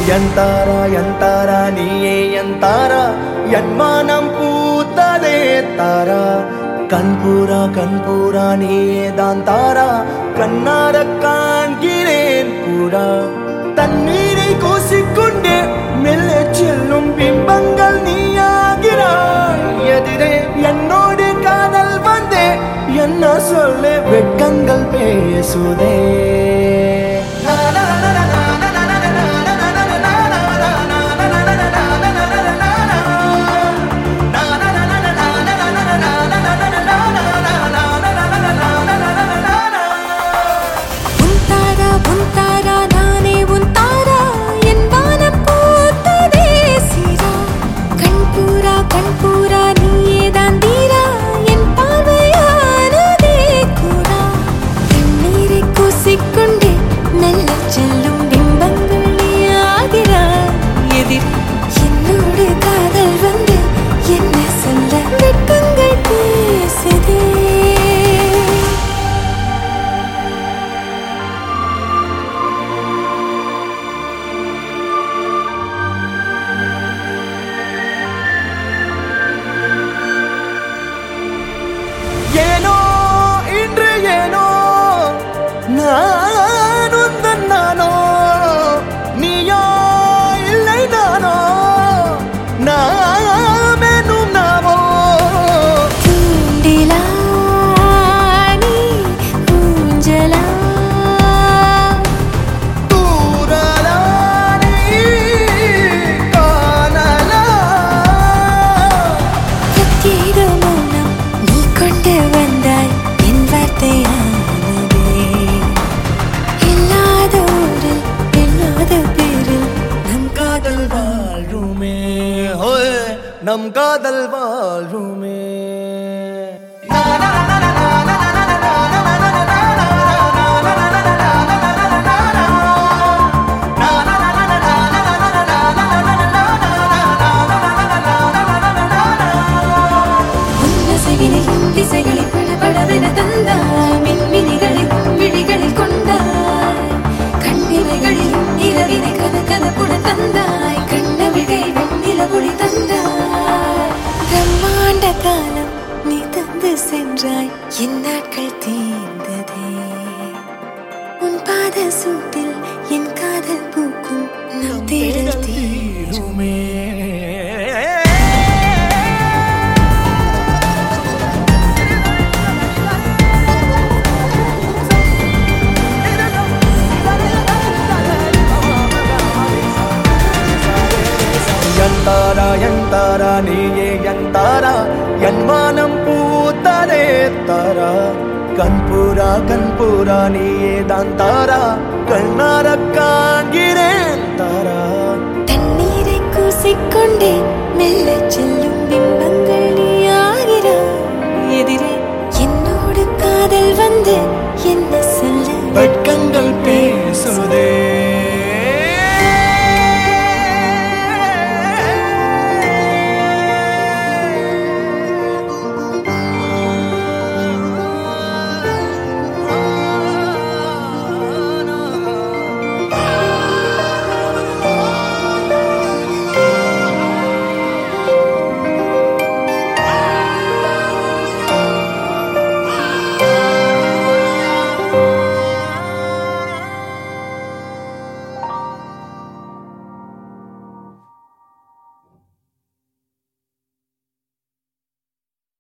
என் தாரா என் தாரா நீயே என் தாரா என் மானம் பூத்ததே தாரா கண்பூரா கண்பூரா நீயே தான் தாரா கண்ணார காண்கிறேன் பூரா தண்ணீரை கூசிக்கொண்டே மெல்ல செல்லும் பிம்பங்கள் நீயாகிறாய் எதிரே என்னோடு காதல் வந்தே என்ன சொல்ல வெட்கங்கள் பேசுதே உன் தாரா உன் தாரா நானே உன் தாரா என் வானம் பூத்ததே சீரா கண்பூரா கண்பூரா நீயே தான் தீரா என் பார்வையானதே கூடா தண்ணீரை கூசிக்கொண்டே நல்ல செல்லும் பிம்பங்கள் நீயாகிறாய் எதிர் என்னோடு காதல் வந்து என்ன சொல்ல வெட்கங்கள் பேசுதே ஏனோ இன்று ஏனோ நான் உந்தன் நானோ நீயோ இல்லை நானோ நாமெனும் நாமோ தூண்டிலா நீ ஊஞ்சலா தூரலா நீ காணலா பிரத்யேக மௌனம் நீ கொண்டு வந்தாய் என் வார்த்தையானதே இல்லாத ஊரில் இல்லாத பேரில் நம் காதல் வாழ்வுமே ஹோய் நம் காதல் வாழ்வுமே உன்னசைவினையும் திசைகளை படபடவென தந்தாய் மின்மினிகளை விழிகளில் கொண்டாய் கண்ணிமைகளிலும் நிலவினை கத கதப்புட தந்தாய் கண்ணவிகை வெண்ணில ஒளி தந்தாய் பிரம்மாண்ட காலம் நீ தந்து சென்றாய் என் நாட்கள் தீர்ந்ததே உன் பாத சூட்டில் என் காதல் பூக்கும் நம் தேடல் தீரும் தீருமே என் தாரா என் தாரா நீயே என் தாரா என் வானம் பூத்ததே தாரா கண்பூரா கண்பூரா நீயே தான் தாரா கண்ணார காண்கிறேன் தாரா தண்ணீரை கூசிக்கொண்டே மெல்ல செல்லும் பிம்பங்கள் நீயாகிறாய் எதிரே என்னோடு காதல் வந்து என்ன சொல்ல வெட்கங்கள்